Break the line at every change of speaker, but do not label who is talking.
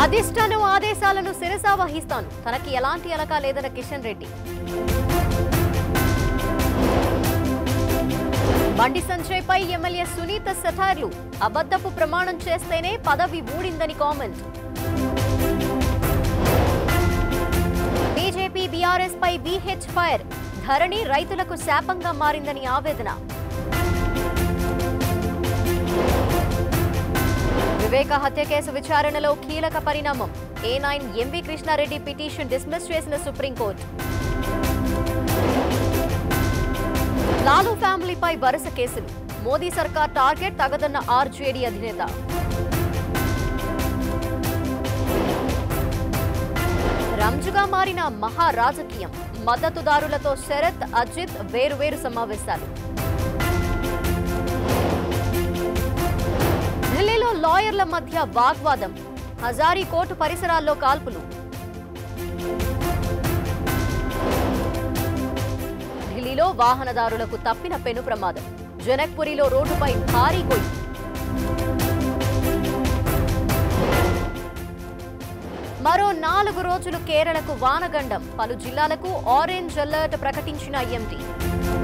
అధిష్టానం ఆదేశాలను శిరసా వహిస్తాను తనకి ఎలాంటి అలక లేదన్న కిషన్ రెడ్డి బండి సంజయ్ పై ఎమ్మెల్యే సునీత సెటైర్లు అబద్ధపు ప్రమాణం చేస్తేనే పదవి ఊడిందని కామెంట్ బీజేపీ బీఆర్ఎస్ పై బీహెచ్ ఫైర్ ధరణి రైతులకు శాపంగా మారిందని ఆవేదన వివేక హత్య కేసు విచారణలో కీలక పరిణామం A nine MV Krishna Reddy petition dismiss చేసిన సుప్రీంకోర్టు లాలూ ఫ్యామిలీపై వరుస కేసులు మోదీ సర్కార్ టార్గెట్ తగదన్న ఆర్జేడీ అధినేత రంజుగా మారిన మహా రాజకీయం మద్దతుదారులతో శరత్ అజిత్ వేరువేరు సమావేశాలు ఢిల్లీలో లాయర్ల మధ్య వాగ్వాదం హజారీ కోర్టు పరిసరాల్లో కాల్పులు ఢిల్లీలో వాహనదారులకు తప్పిన పెను ప్రమాదం జనక్పురిలో రోడ్డుపై భారీ గొయ్యి మరో నాలుగు రోజులు కేరళకు వానగండం పలు జిల్లాలకు ఆరెంజ్ అలర్ట్ ప్రకటించిన ఎంటీ